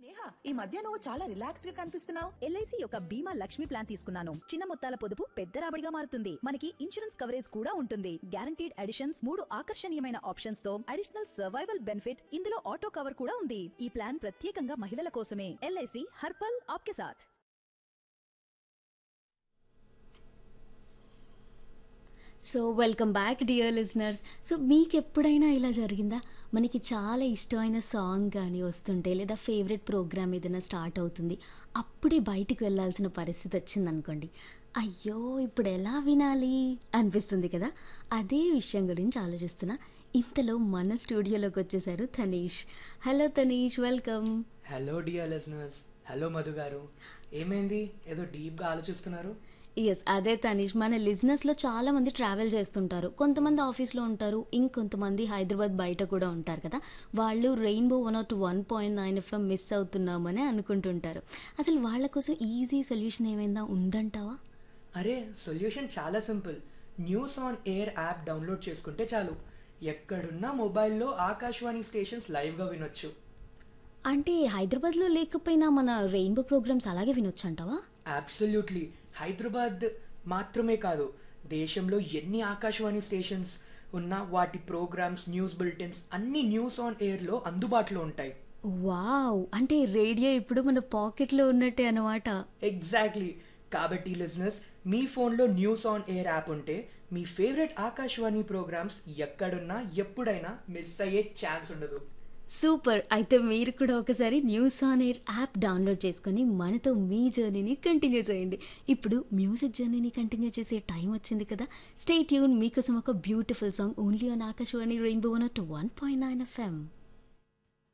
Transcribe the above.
నేహా ఈ మధ్య నువ్వు చాలా రిలాక్స్డ్ గా కనిపిస్తున్నావు ఎల్ఐసి యొక్క బీమా లక్ష్మి ప్లాన్ తీసుకున్నాను చిన్న మొత్తాల పొదుపు పెద్ద రాబడిగా మారుతుంది మనకి ఇన్సూరెన్స్ కవరేజ్ కూడా ఉంటుంది గ్యారంటీడ్ అడిషన్స్ మూడు ఆకర్షణీయమైన ఆప్షన్స్ తో అడిషనల్ సర్వైవల్ బెనిఫిట్ ఇందులో ఆటో కవర్ కూడా ఉంది ఈ ప్లాన్ ప్రత్యేకంగా మహిళల కోసమే ఎల్ఐసి హర్పల్ ఆప్కే సాథ్ so welcome back dear listeners so మీకు ఎప్పుడైనా ఇలా జరిగిందా మనకి చాలా ఇష్టమైన సాంగ్ కానీ వస్తుంటే లేదా ఫేవరెట్ ప్రోగ్రామ్ ఏదైనా స్టార్ట్ అవుతుంది అప్పుడే బయటికి వెళ్ళాల్సిన పరిస్థితి వచ్చింది అనుకోండి అయ్యో ఇప్పుడు ఎలా వినాలి అనిపిస్తుంది కదా అదే విషయం గురించి ఆలోచిస్తున్నా ఇంతలో మన స్టూడియోలోకి వచ్చేసారు Tanish hello Tanish welcome hello dear listeners hello Madhu garu ఏమైంది ఏదో డీప్గా ఆలోచిస్తున్నారు ఎస్ అదే తనీష్ మన లిజినెస్లో చాలా మంది ట్రావెల్ చేస్తుంటారు కొంతమంది ఆఫీస్లో ఉంటారు ఇంకొంతమంది హైదరాబాద్ బయట కూడా ఉంటారు కదా వాళ్ళు rainbow one nought one point nine FM miss అవుతున్నామని అనుకుంటుంటారు అసలు వాళ్ళ కోసం ఈజీ సొల్యూషన్ ఏమైనా ఉందంటావా అరే సొల్యూషన్ చాలా simple news on air app download చేసుకుంటే చాలు ఎక్కడున్నా మొబైల్లో ఆకాశవాణి స్టేషన్స్ లైవ్గా వినొచ్చు అంటే హైదరాబాద్లో లేకపోయినా మన రెయిన్బో ప్రోగ్రామ్స్ అలాగే వినొచ్చు అంటావా అబ్సల్యూట్లీ హైదరాబాద్ మాత్రమే కాదు దేశంలో ఎన్ని ఆకాశవాణి స్టేషన్స్ ఉన్నా వాటి ప్రోగ్రామ్స్ న్యూస్ బులెటిన్స్ అన్ని న్యూస్ ఆన్ ఎయిర్లో అందుబాటులో ఉంటాయి వావ్ అంటే రేడియో ఇప్పుడు మన పాకెట్లో ఉన్నట్టే అనమాట ఎగ్జాక్ట్లీ కాబట్టి లిజినెస్ మీ ఫోన్లో న్యూస్ ఆన్ ఎయిర్ యాప్ ఉంటే మీ ఫేవరెట్ ఆకాశవాణి ప్రోగ్రామ్స్ ఎక్కడున్నా ఎప్పుడైనా మిస్ అయ్యే ఛాన్స్ ఉండదు సూపర్ అయితే మీరు కూడా ఒకసారి news on air app download చేసుకొని మనతో మీ జర్నీని కంటిన్యూ చేయండి ఇప్పుడు మ్యూజిక్ జర్నీని కంటిన్యూ చేసే టైం వచ్చింది కదా స్టే ట్యూన్ మీకోసం ఒక beautiful song only on Akashvani rainbow one one point nine FM